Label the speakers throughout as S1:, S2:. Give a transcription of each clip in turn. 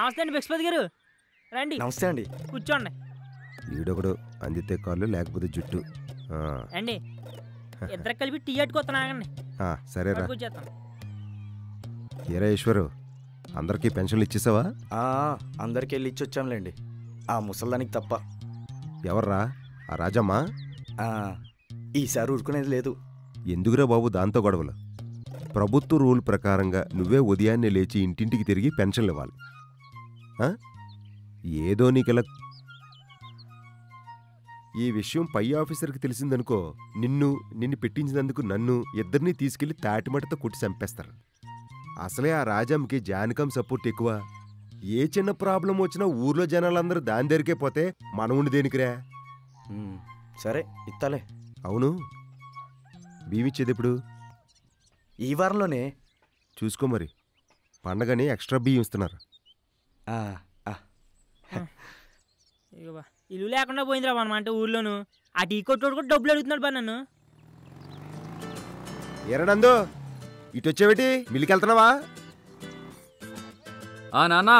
S1: నమస్తే అండి బిక్షపతి గారు రండి
S2: నమస్తే అండి
S1: కూర్చోండి
S3: ఈడొకడు అందితే కాళ్ళు లేకపోతే జుట్టు ఆ,
S1: అండి ఇద్దరు కలిపి టీ అట్టుకొస్తాను ఆగండి
S3: ఆ, సరేరా
S1: కూర్చేస్తాను
S3: ఏరా ఈశ్వరు అందరికీ పెన్షన్లు ఇచ్చేసావా
S2: ఆ, అందరికి వెళ్ళి ఇచ్చి వచ్చాంలేండి ఆ ముసల్దానికి తప్ప
S3: ఎవర్రా ఆ రాజమ్మా
S2: ఆ, ఈసారి ఊరుకునేది లేదు
S3: ఎందుకురా బాబు దాంతో గొడవలు ప్రభుత్వ రూల్ ప్రకారంగా నువ్వే ఉదయాన్నే లేచి ఇంటింటికి తిరిగి పెన్షన్లు ఇవ్వాలి ఆ? ఏదో నీకెలా ఈ విషయం పై ఆఫీసర్కి తెలిసిందనుకో నిన్ను నిన్ను పెట్టించినందుకు నన్ను ఇద్దరినీ తీసుకెళ్లి తాటిమటతో కొట్టి చంపేస్తారు అసలే ఆ రాజమ్మకి జానకం సపోర్ట్ ఎక్కువ ఏ చిన్న ప్రాబ్లం వచ్చినా ఊర్లో జనాలందరూ దాని దగ్గరికే పోతే మనవుండి దేనికిరా
S2: ఉమ్, సరే ఇత్తాలే
S3: అవును బీమిచ్చేది ఎప్పుడు
S2: ఈ వారంలోనే
S3: చూసుకో మరి పండగని ఎక్స్ట్రా బియ్యం ఇస్తున్నారు
S2: ఆ, ఆ,
S1: ఇగో బా ఇల్లు లేకుండా పోయిందిరా మనం అంటే ఊర్లోను ఆ టీ కొట్టోడు కూడా డబ్బులు అడుగుతున్నాడు బా నన్ను
S3: ఎరడందు ఇటు వచ్చేవిటి మిల్లికి వెళ్తున్నావా
S4: ఆ నాన్నా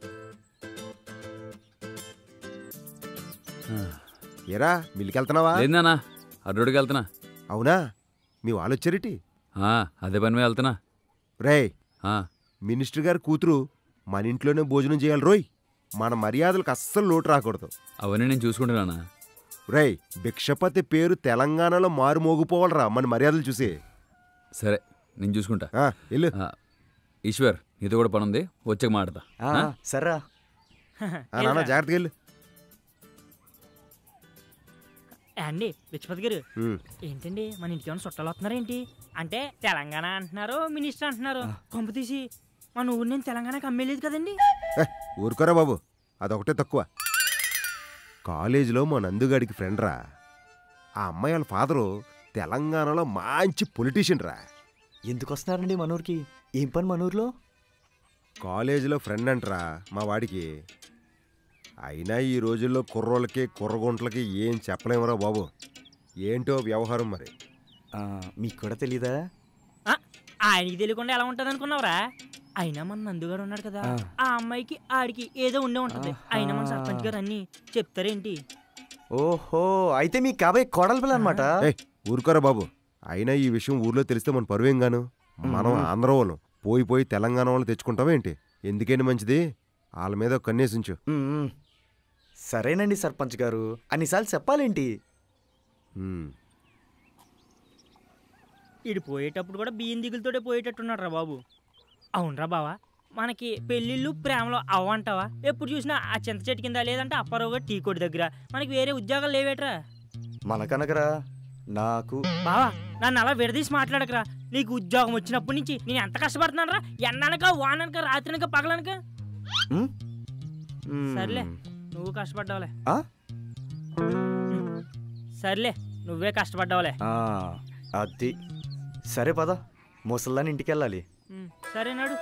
S3: ఎరా మిల్లికి వెళ్తున్నావా
S4: లేదు నాన్న అడ్రోడికి వెళ్తున్నా
S3: అవునా మీ వాళ్ళు వచ్చారిటి
S4: ఆ, అదే పని మీద వెళ్తున్నా
S3: రే
S4: ఆ,
S3: మినిస్టర్ గారి కూతురు మన ఇంట్లోనే భోజనం చేయాలి రోయ్ మన మర్యాదలకు అస్సలు లోటు రాకూడదు
S4: అవన్నీ నేను చూసుకుంటున్నా
S3: రేయ్ భిక్షపతి పేరు తెలంగాణలో మారు మోగిపోవాలరా మన మర్యాదలు చూసి
S4: సరే నేను చూసుకుంటా
S3: ఆ, వెళ్ళు
S4: ఆ, ఈశ్వర్ నీతో కూడా పని ఉంది వచ్చాక మాడతా
S2: ఆ, సరేరా
S3: ఆ, నాన్న జాగ్రత్తగా వెళ్ళు
S1: అండి బిక్షపతి గారు
S3: ఉమ్,
S1: ఏంటండి మన ఇంటికి ఏమైనా చుట్టాలు వస్తున్నారా ఏంటి అంటే తెలంగాణ అంటున్నారు మినిస్టర్ అంటున్నారు కొంప తీసి మన ఊరు నేను తెలంగాణకి అమ్మేలేదు కదండి
S3: ఏ, ఊరుకోరా బాబు అదొకటే తక్కువ కాలేజీలో మా నందుగాడికి ఫ్రెండ్ రా ఆ అమ్మాయి వాళ్ళ ఫాదరు తెలంగాణలో మంచి పొలిటీషియన్ రా
S2: ఎందుకు వస్తున్నారండి మనూరికి ఏం పని మనూరులో
S3: కాలేజీలో ఫ్రెండ్ అంటరా మా వాడికి అయినా ఈ రోజుల్లో కుర్రోళ్ళకి కుర్రగుంట్లకి ఏం చెప్పలేమరా బాబు ఏంటో వ్యవహారం మరి
S2: ఆ, మీకు కూడా తెలీదా
S1: ఆ, ఆయనకి తెలియకుండా ఎలా ఉంటుంది అనుకున్నావురా అయినా మన నందుగారు ఉన్నాడు కదా
S2: ఆ.
S1: ఆ అమ్మాయికి ఆడికి ఏదో ఉండే ఉంటది
S2: ఆహా.
S1: అయినా మన సర్పంచ్ గారు అన్ని చెప్తారేంటి
S2: ఓహో అయితే మీ కాబోయే కోడల పిల్ల అనమాట
S3: ఏ ఊరుకోరా బాబు అయినా ఈ విషయం ఊర్లో తెలిస్తే మన పరువేం గాను మనం
S2: మ్మ్.
S3: ఆంధ్ర వాళ్ళం పోయి పోయి తెలంగాణ వాళ్ళు తెచ్చుకుంటావా ఏంటి ఎందుకైనా మంచిది వాళ్ళ మీద ఒక కన్నేసించు
S2: సరేనండి సర్పంచ్ గారు అన్నిసార్లు చెప్పాలేంటి
S3: ఉమ్.
S1: ఇడు పోయేటప్పుడు కూడా బియ్యం దిగులతోటే పోయేటట్టున్నాడు రా బాబు అవునరా బావా మనకి పెళ్ళిళ్ళు ప్రేమలో అవ్వంటావా ఎప్పుడు చూసినా ఆ చింత చెట్టు కింద లేదంటే అప్పారావు గారు టీ కొట్టు దగ్గర మనకి వేరే ఉద్యోగాలు లేవేట్రా
S2: మనకనగరా నాకు
S1: బావా నన్ను అలా విడదీసి మాట్లాడకరా నీకు ఉద్యోగం వచ్చినప్పటి నుంచి నేను ఎంత కష్టపడుతున్నాను రా ఎండనక వాననక రాత్రినక పగలనక
S2: ఉమ్? ఉమ్.
S1: సర్లే. నువ్వు కష్టపడ్డావులే
S2: ఆ?
S1: సర్లే నువ్వే కష్టపడ్డావులే
S2: ఆ, అది సరే పద ముసల్దాని ఇంటికి వెళ్ళాలి
S1: ఉమ్, సరేనాడు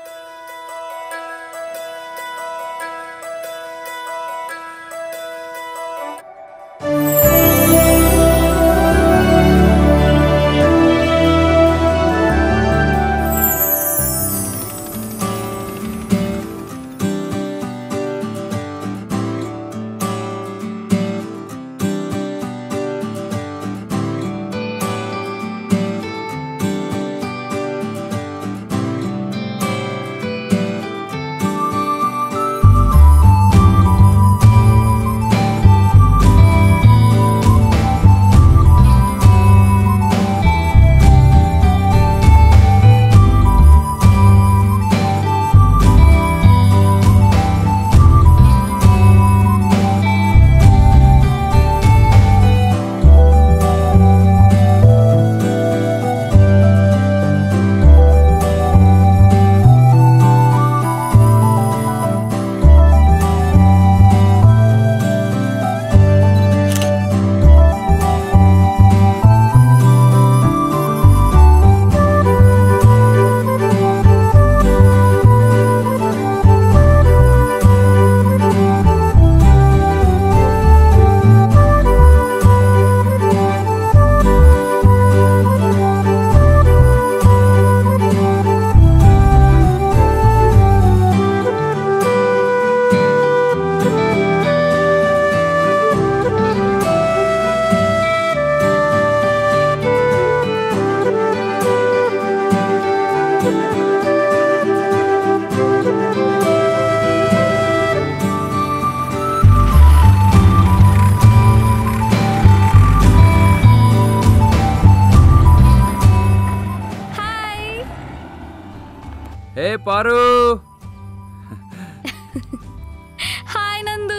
S4: పారు
S5: హాయ్ నందు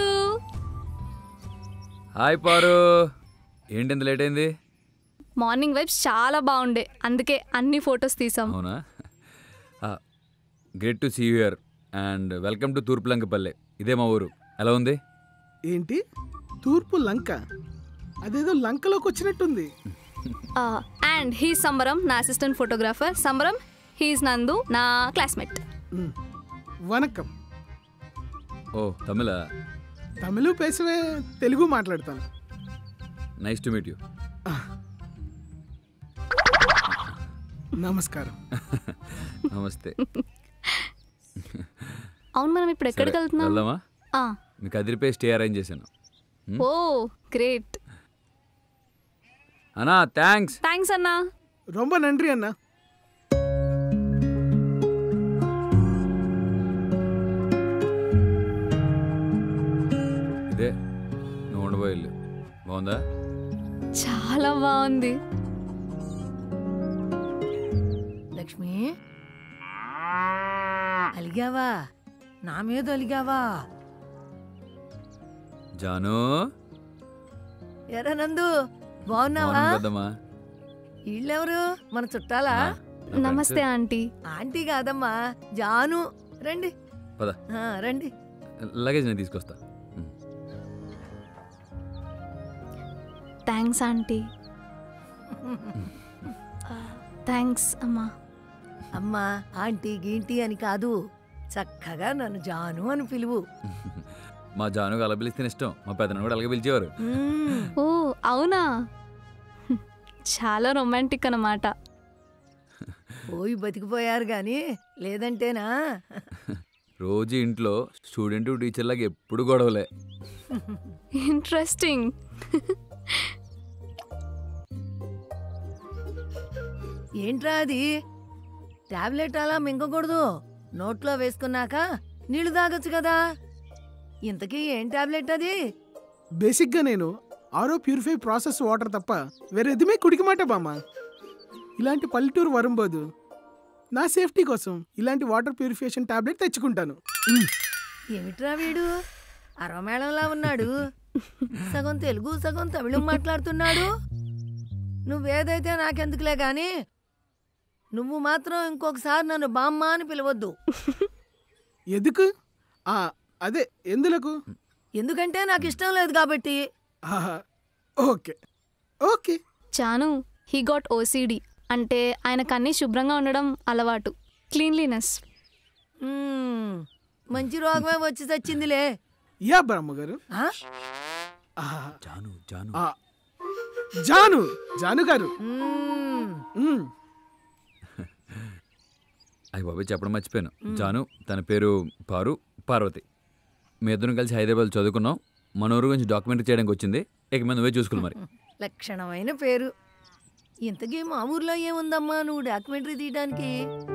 S4: హాయ్ పారు ఏంటి ఇంత లేట్ అయింది
S5: మార్నింగ్ వైబ్స్ చాలా బాగుండే అందుకే అన్ని ఫొటోస్ తీసాం
S4: అవునా great to see you're and welcome to Thurpulankapalle ఇదే మా ఊరు ఎలా ఉంది
S6: ఏంటి తూర్పు లంక అదేదో లంకలోకి వచ్చినట్టుంది
S5: అండ్ హీ సంబరం నా అసిస్టెంట్ ఫోటోగ్రాఫర్ సంబరం హీస్ నందు నా క్లాస్మేట్
S6: ம். వనకం
S4: ఓ తమిళ
S6: తమిళ పేసవే తెలుగు మాట్లాడతాను
S4: నైస్ టు మీట్ యూ
S6: నమస్కారం
S4: నమస్తే
S5: అవును మనం ఇప్పుడు ఎక్కడికి
S4: సరే,
S5: వెళ్తున్నాం
S4: వెళ్దామా
S5: ఆ,
S4: మీకు అదిరిపోయి స్టే అరేంజ్ చేశాను
S5: ఓ గ్రేట్
S4: అన్నా థ్యాంక్స్
S5: థ్యాంక్స్ అన్నా
S6: రొంబ నండ్రి అన్న
S4: ఇదే నువ్వు ఉండబోయే ఇల్లు బాగుందా
S5: చాలా బాగుంది
S7: లక్ష్మి అలిగావా నా మీద అలిగావా
S4: జాను
S7: ఎరా నందు బాగున్నావా
S4: బాగున్నాను పెద్దమ్మా
S7: వీళ్ళెవరు మన చుట్టాలా
S4: ఆ, నా
S5: నమస్తే
S4: friends.
S5: ఆంటీ
S7: ఆంటీ కాదమ్మా జాను రండి
S4: పద
S7: ఆ, రండి
S4: లగేజ్ నేను తీసుకొస్తా ఉమ్.
S5: థ్యాంక్స్ ఆంటీ థ్యాంక్స్ అమ్మా
S7: అమ్మా ఆంటీ గీంటీ అని కాదు చక్కగా నన్ను జాను అని పిలువు
S4: మా జానుకు అలా పిలిస్తేనే ఇష్టం మా పెద్దను కూడా అలాగే పిలిచేవారు
S7: మ్మ్.
S5: ఓ అవునా చాలా రొమాంటిక్ అన్నమాట
S7: పోయి బతికిపోయారు గాని లేదంటేనా
S4: రోజు ఇంట్లో స్టూడెంట్ టీచర్ లాగా ఎప్పుడు గొడవలే
S5: ఇంట్రెస్టింగ్
S7: ఏంట్రా అది టాబ్లెట్ అలా మింగకూడదు నోట్లో వేసుకున్నాక నీళ్లు తాగొచ్చు కదా ఇంతకీ ఏం టాబ్లెట్ అది
S6: బేసిక్గా నేను ఆరో ప్యూరిఫై ప్రాసెస్ వాటర్ తప్ప వేరే ఎదుమే కుడికి మాట బామ్మ ఇలాంటి పల్లెటూరు వరంబోదు నా సేఫ్టీ కోసం ఇలాంటి వాటర్ ప్యూరిఫికేషన్ టాబ్లెట్ తెచ్చుకుంటాను మ్.
S7: ఏమిట్రా వీడు అరవమేళంలా ఉన్నాడు సగం తెలుగు సగం తమిళం మాట్లాడుతున్నాడు నువ్వేదైతే నాకెందుకులే గాని నువ్వు మాత్రం ఇంకొకసారి నన్ను బామ్మ అని పిలవద్దు
S6: ఎదుకు ఆ, అదే ఎందులకు
S7: ఎందుకంటే నాకు ఇష్టం లేదు కాబట్టి
S6: ఆహా, okay okay
S5: Chanu he got OCD అంటే ఆయనకు అన్నీ శుభ్రంగా ఉండడం అలవాటు క్లీన్లీనెస్
S7: మ్మ్, మంచి రోగమే వచ్చి చచ్చిందిలే
S6: యా బ్రహ్మగారు
S7: ఆ?
S6: ఆహా,
S4: జాను జాను
S6: ఆ, జాను జాను గారు
S7: మ్మ్.
S6: మ్,
S4: అయ్యి బాబాయ్ చెప్పడం మర్చిపోయాను జాను తన పేరు పారు పార్వతి మీ ఇద్దరం కలిసి హైదరాబాద్ చదువుకున్నాం మన ఊరు గురించి డాక్యుమెంటరీ చేయడానికి వచ్చింది ఇక మీద నువ్వే చూసుకోవాలి మరి
S7: లక్షణమైన పేరు ఇంతకీ మా ఊర్లో ఏముందమ్మా నువ్వు డాక్యుమెంటరీ తీయడానికి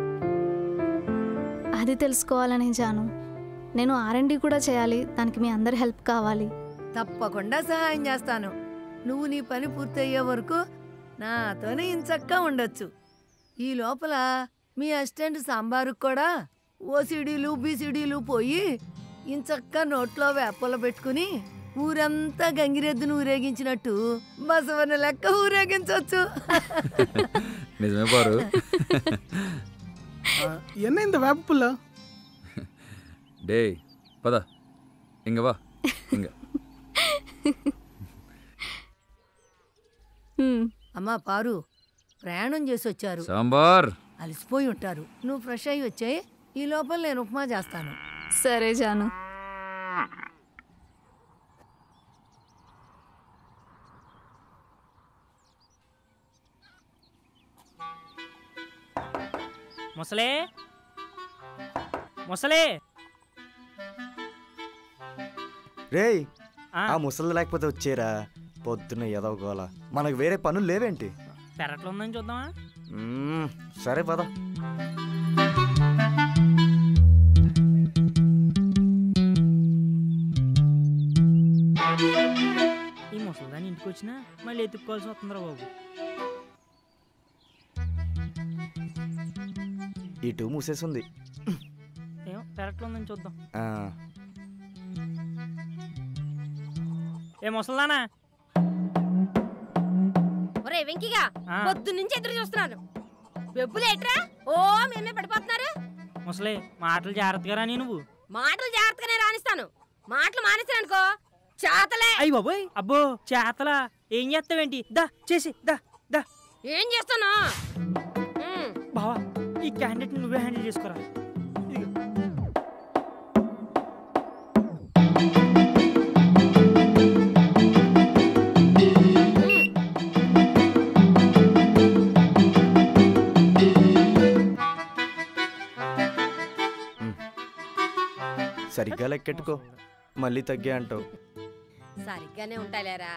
S5: అది తెలుసుకోవాలని జాను నేను ఆర్ఎండి కూడా చేయాలి దానికి మీ అందరి హెల్ప్ కావాలి
S7: తప్పకుండా సహాయం చేస్తాను నువ్వు నీ పని పూర్తయ్యే వరకు నాతోనే ఇంచక్కా ఉండొచ్చు ఈ లోపల మీ అసిస్టెంట్ సాంబారుకు కూడా ఓసిడీలు బీసీడీలు పోయి ఇంచక్క నోట్లో వేపలు పెట్టుకుని ఊరంతా గంగిరెద్దును ఊరేగించినట్టు బసవన లెక్క ఊరేగించవచ్చు
S4: నిజమే పారు
S6: ఆ, என்ன இந்த வேப்புல
S4: డే పద ఇంక వా ఇంక
S5: హ్మ్,
S7: అమ్మా పారు ప్రయాణం చేసి వచ్చారు
S4: సాంబార్
S7: అలసిపోయి ఉంటారు నువ్వు ఫ్రెష్ అయ్యి వచ్చాయి ఈ లోపల నేను ఉప్మా చేస్తాను
S5: సరే జాను
S1: ముసలే ముసలే
S2: రేయ్
S1: ఆ,
S2: ఆ ముసలి లేకపోతే వచ్చేరా పొద్దున్న ఏదో గోల మనకు వేరే పనులు లేవేంటి
S1: పెరట్లో ఉందని చూద్దామా
S2: మ్మ్, సరే పద
S1: ఈ ముసలిదాన్ని ఇంటికి వచ్చినా మళ్ళీ ఎత్తుక్కోవాల్సి వస్తుందిరా బాబు
S2: ఇటు మూసేసింది
S1: పెరట్లో ఉందని చూద్దాం
S2: ఆ,
S1: ఏ ముసల్దానా
S8: ఒరే వెంకిగా
S1: ఆ.
S8: పొద్దు నుంచి ఎదురు చూస్తున్నాను వెబ్బులు ఏట్రా ఓ మేమే పడిపోతున్నారు
S1: ముసలే మాటలు జాగ్రత్తగా రాని నువ్వు
S8: మాటలు జాగ్రత్తగానే రాణిస్తాను మాటలు మానేసానుకో చాతలే
S1: అయ్యి బాబోయ్ అబ్బో చేతలా ఏం చేస్తావేంటి దా చేసి దా దా
S8: ఏం చేస్తాను ఉమ్,
S1: బావా ఈ క్యాండిడేట్ నువ్వే హ్యాండిల్ చేసుకోరా ఇదిగో.
S2: సరిగ్గా లెక్కెట్టుకో మళ్ళీ తగ్గే అంటావు
S8: సరిగ్గానే ఉంటాయిలేరా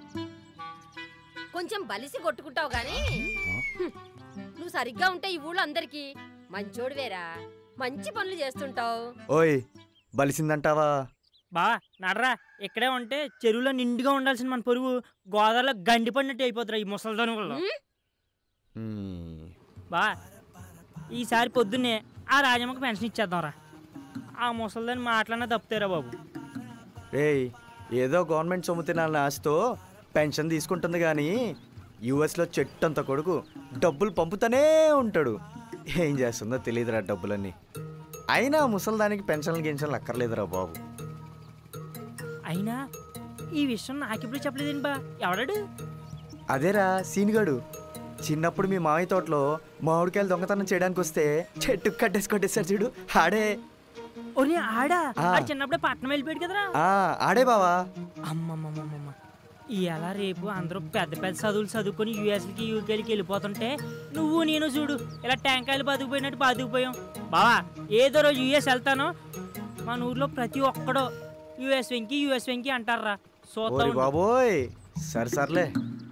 S8: కొంచెం బలిసి కొట్టుకుంటావు గాని హ్మ్, నువ్వు సరిగ్గా ఉంటే ఈ ఊళ్ళో అందరికి మంచోడివేరా మంచి పనులు చేస్తుంటావు
S2: ఓయ్ బలిసిందంటావా
S1: బా నడరా ఇక్కడే ఉంటే చెరువులో నిండుగా ఉండాల్సిన మన పొరుగు గోదావరిలో గండి పడినట్టు అయిపోతురా ఈ ముసల్దాని వల్ల
S8: ఉమ్,
S2: మ్మ్.
S1: బా ఈసారి పొద్దున్నే ఆ రాజమ్మకి పెన్షన్ ఇచ్చేద్దాం రా ఆ ముసల్దాని మాటలన్నా తప్పుతారా బాబు
S2: రేయ్ ఏదో గవర్నమెంట్ సొమ్ము తినాలని ఆశతో పెన్షన్ తీసుకుంటుంది కానీ యూఎస్లో చెట్టంత కొడుకు డబ్బులు పంపుతానే ఉంటాడు ఏం చేస్తుందో తెలియదురా డబ్బులన్నీ అయినా ముసలిదానికి పెన్షన్లు గిన్షన్లు అక్కర్లేదురా బాబు
S1: అయినా ఈ విషయం నాకెప్పుడు చెప్పలేదండి బా ఎవడాడు
S2: అదేరా సీనిగాడు చిన్నప్పుడు మీ మామయ్య తోటలో మామిడికాయలు దొంగతనం చేయడానికి వస్తే చెట్టు కట్టేసి కొట్టేశాడు చూడు ఆడే
S1: ఒరే ఆడా
S2: ఆ.
S1: ఆడు చిన్నప్పుడే పట్నం వెళ్ళిపోయాడు కదరా
S2: ఆ, ఆడే బావా
S1: అమ్మమ్మమ్మమ్మ ఇలా రేపు అందరూ పెద్ద పెద్ద చదువులు చదువుకొని యూఎస్కి యూకేలకి వెళ్ళిపోతుంటే నువ్వు నేను చూడు ఇలా టెంకాయలు బతుకుపోయినట్టు బతుకుపోయాం బావా ఏదో రోజు యూఎస్ వెళ్తాను మన ఊర్లో ప్రతి ఒక్కడో యూఎస్ వెంకి యూఎస్ వెంకి అంటారా చూద్దాం
S2: ఓరి బాబోయ్ సరే సర్లే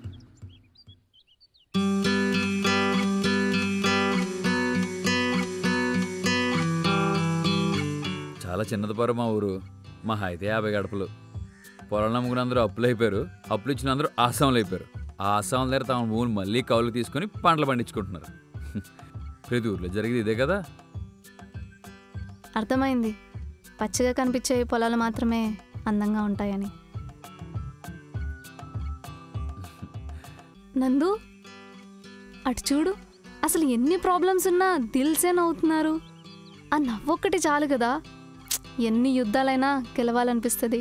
S4: చాలా చిన్నది పారు మా ఊరు మహా అయితే యాభై గడపలు పొలం నమ్ముకుని అందరూ అప్పులు అయిపోయారు అప్పులు ఇచ్చిన అందరూ ఆసాములు అయిపోయారు ఆ ఆసాముల దగ్గర తమ భూమిని మళ్ళీ కౌలు తీసుకొని పంటలు పండించుకుంటున్నారు ప్రతి ఊర్లో జరిగేది ఇదే కదా
S5: అర్థమైంది పచ్చగా కనిపించే పొలాలు మాత్రమే అందంగా ఉంటాయని నందు అటు చూడు అసలు ఎన్ని ప్రాబ్లమ్స్ ఉన్నా దిల్సే నవ్వుతున్నారు ఆ నవ్వొక్కటి చాలు కదా ప్చ్! ఎన్ని యుద్ధాలైనా గెలవాలనిపిస్తుంది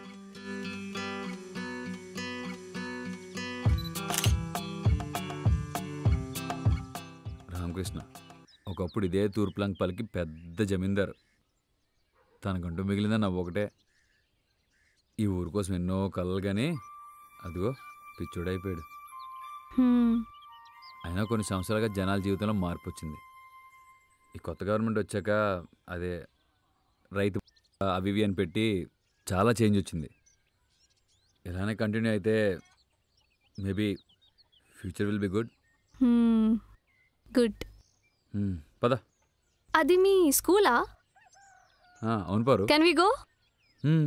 S4: రామకృష్ణ ఒకప్పుడు ఇదే తూర్పులంక పలికి పెద్ద జమీందారు తనకంటూ మిగిలిందని నవ్వు ఒకటే ఈ ఊరు కోసం ఎన్నో కలలు కానీ అదిగో పిచ్చోడైపోయాడు
S5: హ్మ్,
S4: అయినా కొన్ని సంవత్సరాలుగా జనాల జీవితంలో మార్పు వచ్చింది ఈ కొత్త గవర్నమెంట్ వచ్చాక అదే రైతు అవి ఇవి అని పెట్టి చాలా చేంజ్ వచ్చింది ఇలానే కంటిన్యూ అయితే maybe future will be good
S5: hmm. Good
S4: పద
S5: అది మీ స్కూలా
S4: ఆ, అవును పారు
S5: కెన్ వి గో
S4: హ్మ్.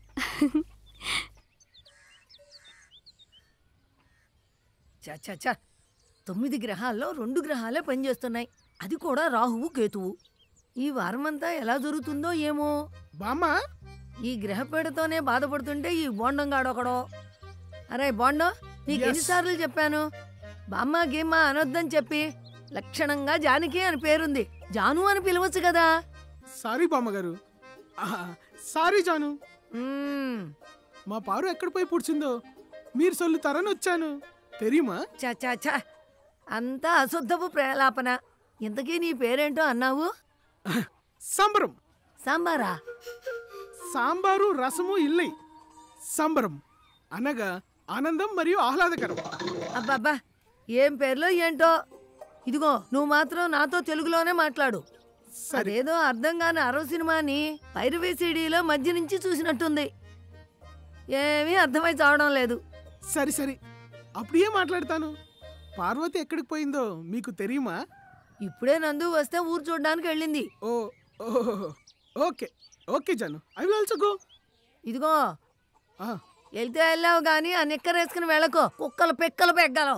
S7: చ చ చ తొమ్మిది గ్రహాల్లో రెండు గ్రహాలే పనిచేస్తున్నాయి అది కూడా రాహువు కేతువు ఈ వారమంతా ఎలా జరుగుతుందో ఏమో
S6: బామ్మ
S7: ఈ గ్రహపీడతోనే బాధపడుతుంటే ఈ బోండం గాడొకడో అరే బోండం నీకు
S6: Yes.
S7: ఎన్నిసార్లు చెప్పాను బామ్మ గీమ్మ అనొద్దని చెప్పి లక్షణంగా జానకి అని పేరుంది జాను అని పిలవచ్చు కదా
S6: సారీ బామ్మగారు ఆహా, సారీ జాను
S7: మ్మ్.
S6: మా పారు ఎక్కడ పోయి పుడిచిందో మీరు సొల్లుతారని వచ్చాను తెరియుమా
S7: చ చ చ అంతా అశుద్ధపు ప్రేలాపన ఇంతకీ నీ పేరేంటో అన్నావు
S6: సంబరం
S7: సాంబారా
S6: సాంబారు రసము ఇల్లై సంబరం అనగా ఆనందం మరియు ఆహ్లాదకరం
S7: అబ్బబ్బా ఏం పేర్లో ఏంటో ఇదిగో నువ్వు మాత్రం నాతో తెలుగులోనే మాట్లాడు
S6: సరే
S7: అదేదో అర్థం కాని అరవ సినిమాని పైరవీ సీడీలో మధ్య నుంచి చూసినట్టుంది ఏమీ అర్థమై చావడం లేదు
S6: సరే సరే అప్పుడే మాట్లాడతాను పార్వతి ఎక్కడికి పోయిందో మీకు తెలియమా
S7: ఇప్పుడే నందు వస్తే ఊరు చూడడానికి వెళ్ళింది
S6: oh oh, okay okay Janu I will also go
S7: ఇదిగో వెళ్తే వెళ్ళావు గాని ఆ నిక్కర్ వేసుకుని వెళ్ళకో కుక్కలు పెక్కలు పెగ్గలవు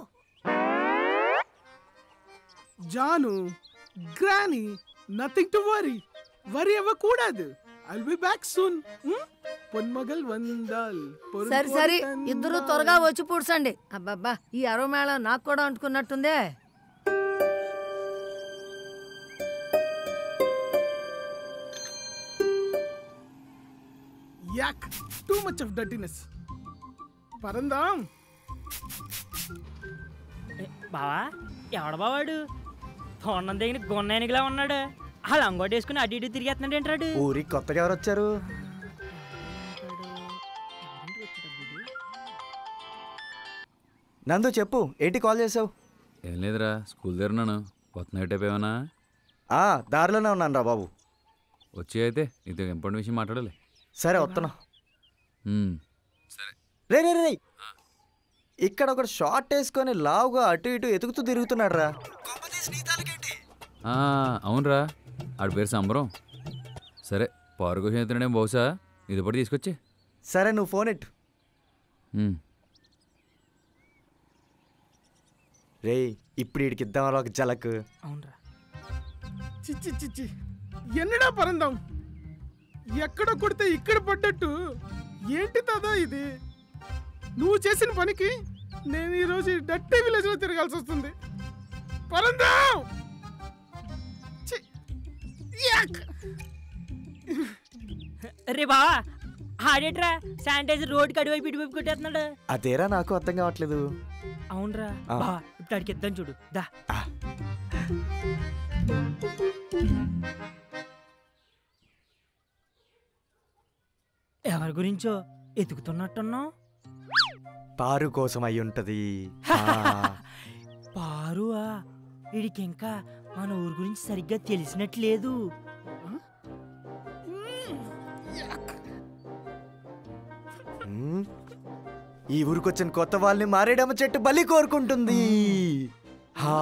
S6: Janu granny nothing to worry worry అవ్వకూడదు I'll be back soon Ponmagal Vandhal పొరుగు
S7: సరి సరి
S6: తందాల్.
S7: ఇద్దరు త్వరగా వచ్చి పూడ్చండి అబ్బబ్బా ఈ అరవమేళ నాకు కూడా అంటుకున్నట్టుందే
S6: yuck too much of dirtiness పరందాం
S1: ఏ, బావా ఎవడ బావాడు తోండం దగ్గర గొన్నైనగిలా ఉన్నాడు ఆ లంగోటి వేసుకుని అటు ఇటు తిరిగేస్తున్నాడు ఏంటాడు
S2: ఊరికి కొత్తగా ఎవరు వచ్చారు నందు చెప్పు ఏంటి కాల్ చేసావు
S4: ఏం లేదురా స్కూల్ దగ్గర ఉన్నాను కొత్త నైట్ అయిపోయావనా
S2: ఆ దారిలోనే ఉన్నాను రా బాబు
S4: వచ్చి అయితే నీతో ఇంపార్టెంట్ విషయం మాట్లాడాలి
S2: సరే వస్తున్నా
S4: ఉమ్, సరే
S2: రే రే రే ఇక్కడ ఒకడు షార్ట్ వేసుకొని లావుగా అటు ఇటు ఎతుకుతూ తిరుగుతున్నాడు రా
S4: ఆ, అవునరా ఆడి పేరు సంబరం సరే పారుకు చేస్తున్నాడే బహుశా ఇది పడి తీసుకొచ్చి
S2: సరే నువ్వు ఫోన్ ఎట్టు
S4: ఉమ్,
S2: రే ఇప్పుడు వీడికి ఇద్దాం ఒక జలక్
S1: అవునరా
S6: చిచ్చి చిచ్చి ఎన్నడా పరందాం ఎక్కడ కొడితే ఇక్కడ పడ్డట్టు ఏంటి దాదా ఇది నువ్వు చేసిన పనికి నేను ఈరోజు ఈ డట్టే విలేజ్ లో తిరగాల్సి వస్తుంది పరందాం ఛీ! యాక్!
S1: రే బావా ఆడేట్రా శానిటైజర్ రోడ్కి అటువైపు ఇటువైపు కొట్టేస్తున్నాడు
S2: అదేరా నాకు అర్థం కావట్లేదు
S1: అవునరా
S2: ఆ.
S1: బావా ఇప్పుడు అడిగి ఇద్దాం చూడు దా ఎవరి గురించో ఎతుకుతున్నట్టున్నావు
S2: పారు కోసం అయి ఉంటది ఆ,
S1: పారువా వీడికి ఇంకా మన ఊరు గురించి సరిగ్గా తెలిసినట్లేదు
S2: ఉమ్, ఈ ఊరికొచ్చిన కొత్త వాళ్ళని మారేడమ్మ చెట్టు బలి కోరుకుంటుంది హా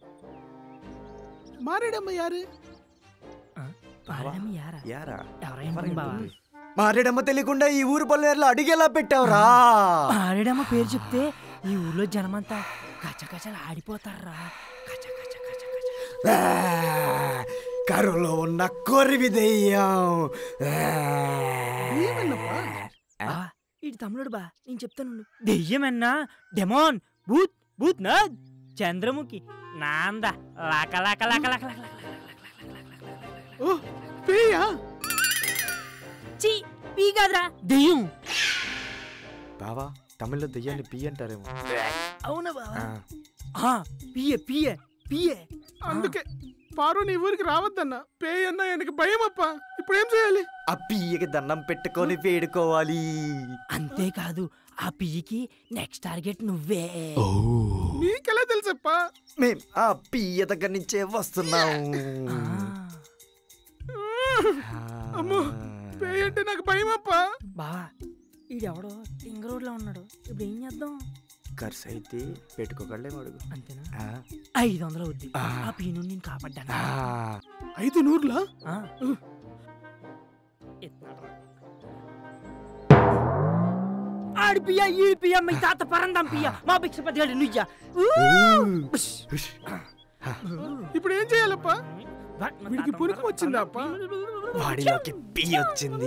S6: మారేడమ్మ యారు
S1: పారడమ్మ యారా
S2: యారా
S1: ఎవరైనా బావా
S2: మారేడమ్మ తెలియకుండా ఈ ఊరు పల్లెర్లో అడిగేలా పెట్టావురా
S1: పారడమ్మ పేరు చెప్తే ఈ ఊర్లో జనమంతా కచకచలు ఆడిపోతారా కచ కచ కచ కచ
S2: ఆ, కరువులో ఉన్న కొరివి దెయ్యం ఆ.
S6: ఏమన్నప్పా
S1: బా ఇటు తమ్ముడు బా నేను చెప్తాను దెయ్యమన్నా డెమోన్ భూత్ భూత్ నా చంద్రముఖి నాంద లాక లాక లాక లాక లాక లాక
S6: ఓ పేయా
S1: చి పీ కాదురా దెయ్యం
S2: బావా తమిళ్లో దెయ్యాన్ని పి అంటారేమో
S1: అవునా బావా
S2: ఆ,
S1: ఆ, పియే పియే పియే
S6: అందుకే పారు నీ ఊరికి రావద్దన్నా పేయ్ అన్నా ఆయనకి భయం అప్ప ఇప్పుడు ఏం చేయాలి
S2: ఆ పియ్యకి దండం పెట్టుకొని వేడుకోవాలి
S1: అంతేకాదు ఆ పియ్యకి నెక్స్ట్ టార్గెట్ నువ్వే
S6: నీకెలా తెలుసప్పా
S2: మేం ఆ పియ్య దగ్గర నుంచే వస్తున్నాం
S1: ఆ,
S6: అమ్మో పేయ్ అంటే నాకు భయం అప్పా
S1: బావా ఈడెవడో టింగ రోడ్లో ఉన్నాడు ఇప్పుడు ఏం చేద్దాం
S2: ఖర్చు అయితే పెట్టుకోగలేము అడుగు
S1: అంతేనా
S2: ఆ,
S1: ఐదు వందలు అవుద్ది
S2: ఆ.
S1: ఆ పీను నేను కాపాడ్డాను
S2: ఆ,
S6: ఐదు నూరులా
S1: ఆ. ఎత్తున్నాడురా. ఆడి పియ్య ఈ పియ్య మీ తాత పరందం పియ్య మా భిక్షపతి గారి నుయ్య
S2: ఉష్.
S6: ఇప్పుడు ఏం చేయాలప్పా వీడికి పురుకు వచ్చిందా అప్ప?
S2: వాడిలోకి పియ్య వచ్చింది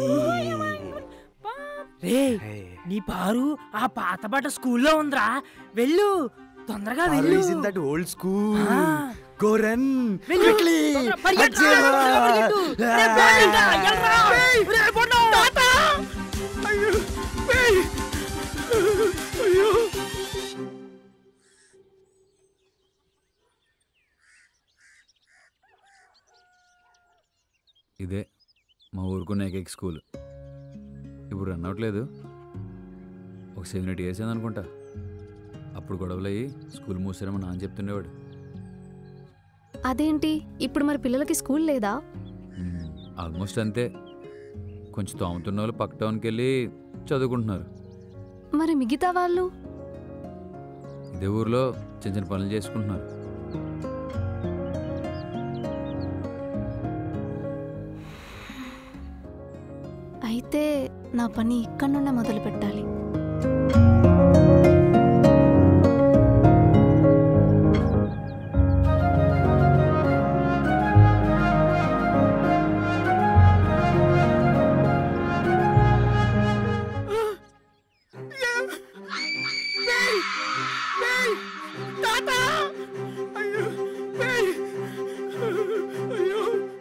S1: రే
S2: హే.
S1: నీ పారు ఆ పాత బట్ట స్కూల్లో ఉందిరా వెళ్ళు తొందరగా వెళ్ళు
S2: దట్ ఓల్డ్ స్కూల్
S1: ఆ.
S2: గో రన్
S1: వెళ్ళు.
S2: క్విక్లీ
S1: తొందరగా పరిగెట్టు, తొందరగా పరిగెట్టు. రే, పోయిందా? ఎల్రా. రే, పోండు.
S6: అయ్యో పేయ్ అయ్యో
S4: ఇదే మా ఊరుకున్న ఏకైక స్కూల్ ఇప్పుడు రన్ అవ్వట్లేదు ఒక సెవెన్ ఎయిట్ ఇయర్స్ అనుకుంటా అప్పుడు గొడవలు అయ్యి స్కూల్ మూసారేమో నాన్న చెప్తుండేవాడు
S5: అదేంటి ఇప్పుడు మరి పిల్లలకి స్కూల్ లేదా
S4: ఆల్మోస్ట్ అంతే కొంచెం తోముతున్న వాళ్ళు పక్క టౌన్కి వెళ్ళి చదువుకుంటున్నారు
S5: మరి మిగతా వాళ్ళు
S4: ఇదే ఊర్లో చిన్న చిన్న పనులు చేసుకుంటున్నారు
S5: అయితే నా పని ఇక్కడ నుండే మొదలు పెట్టాలి
S6: పేయ్! తాత! అయ్యో, పేయ్! అయ్యో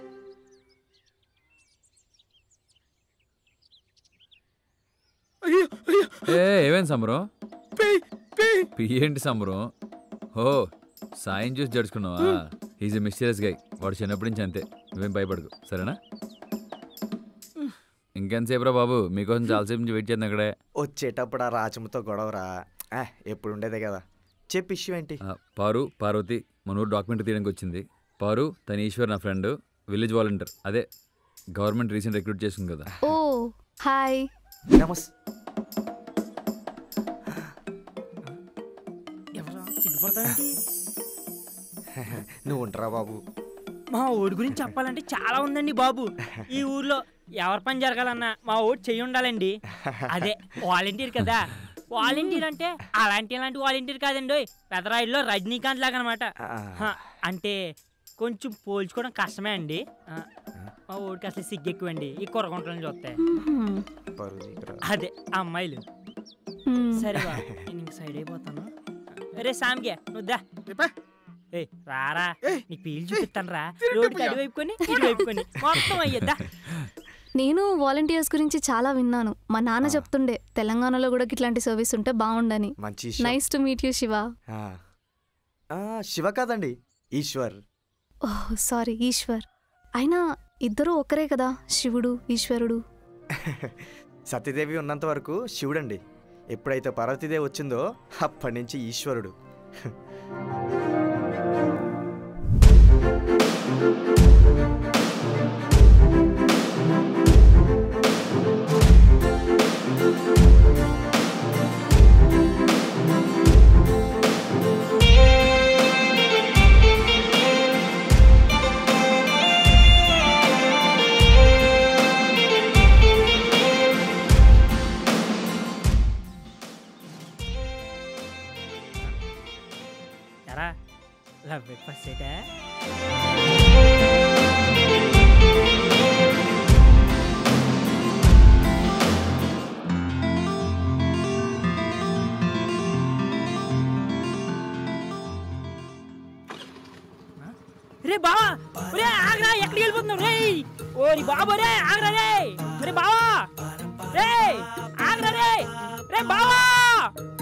S6: అయ్యో అయ్యో
S4: ఏ ఏమేం సంబరం
S6: పేయ్ పేయ్
S4: పి ఏంటి సంబరం ఓ సాయం చూసి జడుచుకున్నావా ఈజ్ ఎ మిస్టీరియస్ గై వాడు చిన్నప్పటి నుంచి అంతే నువ్వేం భయపడకు సరేనా ఇంకెంతసేపు రా బాబు మీకోసం చాలాసేపు నుంచి వెయిట్ చేద్దాం అక్కడే
S2: వచ్చేటప్పుడు ఆ రాచముతో గొడవరా ఆ, ఎప్పుడు ఉండేదే కదా చెప్పి ఇష్యూ ఏంటి
S4: ఆ, పారు పార్వతి మన ఊరు డాక్యుమెంట్ తీయడానికి వచ్చింది పారు తన ఈశ్వర్ నా ఫ్రెండ్ విలేజ్ వాలంటీర్ అదే గవర్నమెంట్ రీసెంట్ రిక్రూట్ చేసింది కదా
S5: ఓ హాయ్
S2: నమస్
S1: ఎవరా సిగ్గుపడతావేంటి
S2: నువ్వు ఉంటారా బాబు
S1: మా ఊడి గురించి చెప్పాలంటే చాలా ఉందండి బాబు ఈ ఊర్లో ఎవరి పని జరగాలన్నా మా ఊరు చెయ్యి ఉండాలండి అదే వాలంటీర్ కదా వాలంటీర్ అంటే అలాంటి ఇలాంటి వాలంటీర్ కాదండి పెదరాయిల్లో రజనీకాంత్ లాగా అనమాట
S2: ఆ,
S1: అంటే కొంచెం పోల్చుకోవడం కష్టమే అండి ఆ, మా ఊడికి అసలు సిగ్గు ఎక్కువండి ఈ కుర్రగుంటలను చూస్తే
S5: మ్మ్.
S2: పరువు నీకురా.
S1: అదే ఆ అమ్మాయిలు
S5: మ్మ్.
S1: సరే బా నేను ఇంక సైడ్ అయిపోతాను రే సామ్గే నువ్వు దా
S6: చెప్పా
S1: ఏ రారా
S6: ఏయ్,
S1: నీ పీలు చూపిస్తాను రా
S6: తిరుగు
S1: రోడ్డుకి
S6: పోయా.
S1: అడి వైపుకొని ఇటు వైపుకొని మొత్తం అయ్యద్దా
S5: నేను వాలంటీర్స్ గురించి చాలా విన్నాను మా నాన్న చెప్తుండే తెలంగాణలో కూడా ఇట్లాంటి సర్వీస్ ఉంటే బాగుండని
S2: మంచి issue.
S5: Nice to meet you Shiva
S2: ఆ. ఆ, శివ కాదండి ఈశ్వర్
S5: ఓహ్ సారీ ఈశ్వర్ అయినా ఇద్దరూ ఒకరే కదా శివుడు ఈశ్వరుడు
S2: సతీదేవి ఉన్నంత వరకు శివుడండి ఎప్పుడైతే పార్వతీదేవి వచ్చిందో అప్పటి నుంచి ఈశ్వరుడు
S1: ఎరా లవ్ ఫస్ట్ ఏటా రే బావా రే ఆగ్రా ఎక్కడికి వెళ్ళిపోతున్నావు రే ఓరి బాబు రే ఆగ్రా రే రే బావా రే ఆగ్రా రే రే బావా